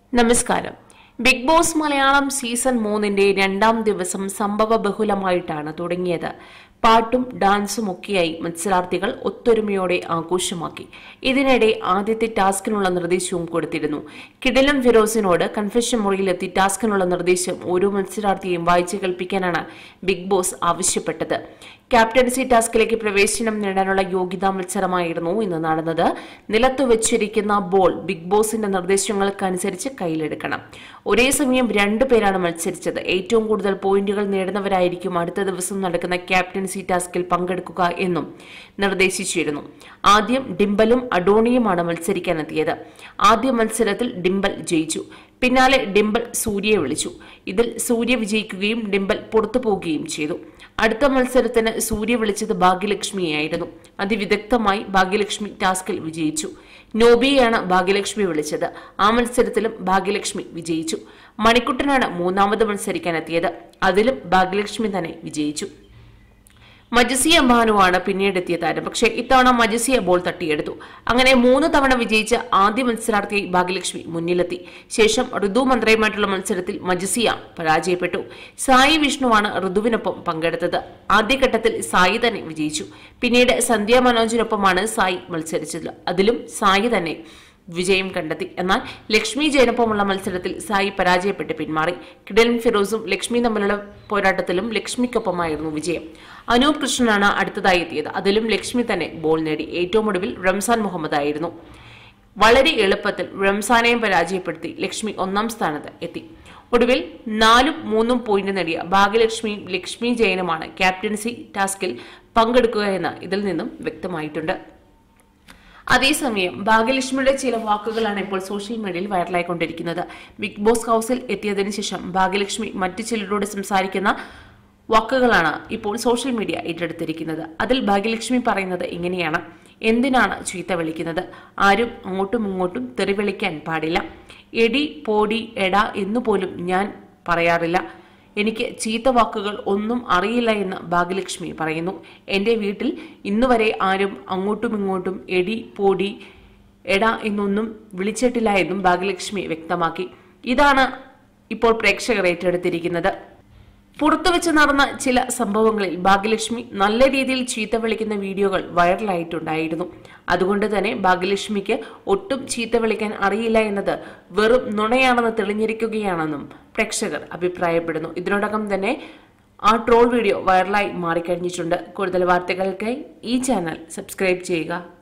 നമസ്കാരം big boss Malayalam season മൂന്നിന്റെ രണ്ടാം ദിവസം സംഭവ ബഹുലമായിട്ടാണ് തുടങ്ങിയത് പാട്ടും ഡാൻസും ഒക്കെയായി മത്സരാർത്ഥികൾ ഒത്തൊരുമയോടെ ആഘോഷമാക്കി ഇതിനിടെ ആദ്യത്തെ ടാസ്കിനുള്ള നിർദ്ദേശവും കൊടുത്തിരുന്നു കിടിലം ഫിറോസിനോട് കൺഫെഷൻ മുറിയിലെത്തി ടാസ്കിനുള്ള നിർദ്ദേശം ഓരോ മത്സരാർത്ഥിയെയും വായിച്ചു കേൾപ്പിക്കാനാണ് ബിഗ് ബോസ് ആവശ്യപ്പെട്ടത് ക്യാപ്റ്റൻസി ടാസ്കിലേക്ക് പ്രവേശനം നേടാനുള്ള യോഗ്യതാ മത്സരമായിരുന്നു ഇന്ന് നടന്നത് നിലത്തു വെച്ചിരിക്കുന്ന ബോൾ ബിഗ് ബോസിന്റെ നിർദ്ദേശങ്ങൾക്കനുസരിച്ച് കയ്യിലെടുക്കണം ഒരേ സമയം രണ്ടു പേരാണ് മത്സരിച്ചത് ഏറ്റവും കൂടുതൽ പോയിന്റുകൾ നേടുന്നവരായിരിക്കും അടുത്ത ദിവസം നടക്കുന്ന ക്യാപ്റ്റൻസി ടാസ്കിൽ പങ്കെടുക്കുക എന്നും നിർദ്ദേശിച്ചിരുന്നു ആദ്യം ഡിംബലും അഡോണിയുമാണ് മത്സരിക്കാനെത്തിയത് ആദ്യ മത്സരത്തിൽ ഡിംബൽ ജയിച്ചു പിന്നാലെ ഡിംബൽ സൂര്യയെ വിളിച്ചു ഇതിൽ സൂര്യ വിജയിക്കുകയും ഡിംബൽ പുറത്തു പോകുകയും ചെയ്തു അടുത്ത മത്സരത്തിന് സൂര്യ വിളിച്ചത് ഭാഗ്യലക്ഷ്മിയായിരുന്നു അതിവിദഗ്ധമായി ഭാഗ്യലക്ഷ്മി ടാസ്കിൽ വിജയിച്ചു നോബിയെയാണ് ഭാഗ്യലക്ഷ്മി വിളിച്ചത് ആ മത്സരത്തിലും ഭാഗ്യലക്ഷ്മി വിജയിച്ചു മണിക്കുട്ടനാണ് മൂന്നാമത് മത്സരിക്കാനെത്തിയത് അതിലും ഭാഗ്യലക്ഷ്മി തന്നെ വിജയിച്ചു മജസിയ ബാനുവാണ് പിന്നീട് എത്തിയ താരം പക്ഷേ ഇത്തവണ മജസിയ ബോൾ തട്ടിയെടുത്തു അങ്ങനെ മൂന്ന് തവണ വിജയിച്ച ആദ്യ മത്സരാർത്ഥി ഭാഗ്യലക്ഷ്മി മുന്നിലെത്തി ശേഷം ഋതു മന്ത്രയുമായിട്ടുള്ള മത്സരത്തിൽ മജസിയ പരാജയപ്പെട്ടു സായി വിഷ്ണുവാണ് ഋതുവിനൊപ്പം പങ്കെടുത്തത് ആദ്യഘട്ടത്തിൽ സായി തന്നെ വിജയിച്ചു പിന്നീട് സന്ധ്യ മനോജിനൊപ്പമാണ് സായി മത്സരിച്ചത് അതിലും സായി തന്നെ വിജയം കണ്ടെത്തി എന്നാൽ ലക്ഷ്മി ജയനൊപ്പമുള്ള മത്സരത്തിൽ സായി പരാജയപ്പെട്ട് പിന്മാറി കിടലൻ ഫിറോസും ലക്ഷ്മി തമ്മിലുള്ള പോരാട്ടത്തിലും ലക്ഷ്മിക്കൊപ്പമായിരുന്നു വിജയം അനൂപ് കൃഷ്ണനാണ് അടുത്തതായി എത്തിയത് അതിലും ലക്ഷ്മി തന്നെ ബോൾ നേടി ഏറ്റവും ഒടുവിൽ റംസാൻ മുഹമ്മദ് ആയിരുന്നു വളരെ എളുപ്പത്തിൽ റംസാനെയും പരാജയപ്പെടുത്തി ലക്ഷ്മി ഒന്നാം സ്ഥാനത്ത് എത്തി ഒടുവിൽ നാലും മൂന്നും പോയിന്റ് നേടിയ ഭാഗ്യലക്ഷ്മിയും ലക്ഷ്മി ജയനുമാണ് ക്യാപ്റ്റൻസി ടാസ്കിൽ പങ്കെടുക്കുക എന്ന് ഇതിൽ നിന്നും വ്യക്തമായിട്ടുണ്ട് അതേസമയം ഭാഗ്യലക്ഷ്മിയുടെ ചില വാക്കുകളാണ് ഇപ്പോൾ സോഷ്യൽ മീഡിയയിൽ വൈറലായിക്കൊണ്ടിരിക്കുന്നത് ബിഗ് ബോസ് ഹൗസിൽ എത്തിയതിനു ശേഷം ഭാഗ്യലക്ഷ്മി മറ്റു ചിലരോട് സംസാരിക്കുന്ന വാക്കുകളാണ് ഇപ്പോൾ സോഷ്യൽ മീഡിയ ഏറ്റെടുത്തിരിക്കുന്നത് അതിൽ ഭാഗ്യലക്ഷ്മി പറയുന്നത് ഇങ്ങനെയാണ് എന്തിനാണ് ചീത്ത വിളിക്കുന്നത് ആരും അങ്ങോട്ടും ഇങ്ങോട്ടും തെറി വിളിക്കാൻ പാടില്ല എടി പോടി എടാ എന്നുപോലും ഞാൻ പറയാറില്ല എനിക്ക് ചീത്ത വാക്കുകൾ ഒന്നും അറിയില്ല എന്ന് ഭാഗ്യലക്ഷ്മി പറയുന്നു എൻ്റെ വീട്ടിൽ ഇന്നുവരെ ആരും അങ്ങോട്ടും ഇങ്ങോട്ടും എടി പോടി എടാ എന്നൊന്നും വിളിച്ചിട്ടില്ല എന്നും ഭാഗ്യലക്ഷ്മി വ്യക്തമാക്കി ഇതാണ് ഇപ്പോൾ പ്രേക്ഷകർ ഏറ്റെടുത്തിരിക്കുന്നത് പുറത്തുവെച്ച് നടന്ന ചില സംഭവങ്ങളിൽ ഭാഗ്യലക്ഷ്മി നല്ല രീതിയിൽ ചീത്ത വിളിക്കുന്ന വീഡിയോകൾ വൈറലായിട്ടുണ്ടായിരുന്നു അതുകൊണ്ട് തന്നെ ഭാഗ്യലക്ഷ്മിക്ക് ഒട്ടും ചീത്ത വിളിക്കാൻ അറിയില്ല എന്നത് വെറും നുണയാണെന്ന് തെളിഞ്ഞിരിക്കുകയാണെന്നും പ്രേക്ഷകർ അഭിപ്രായപ്പെടുന്നു ഇതിനോടകം തന്നെ ആ ട്രോൾ വീഡിയോ വൈറലായി മാറിക്കഴിഞ്ഞിട്ടുണ്ട് കൂടുതൽ വാർത്തകൾക്കായി ഈ ചാനൽ സബ്സ്ക്രൈബ് ചെയ്യുക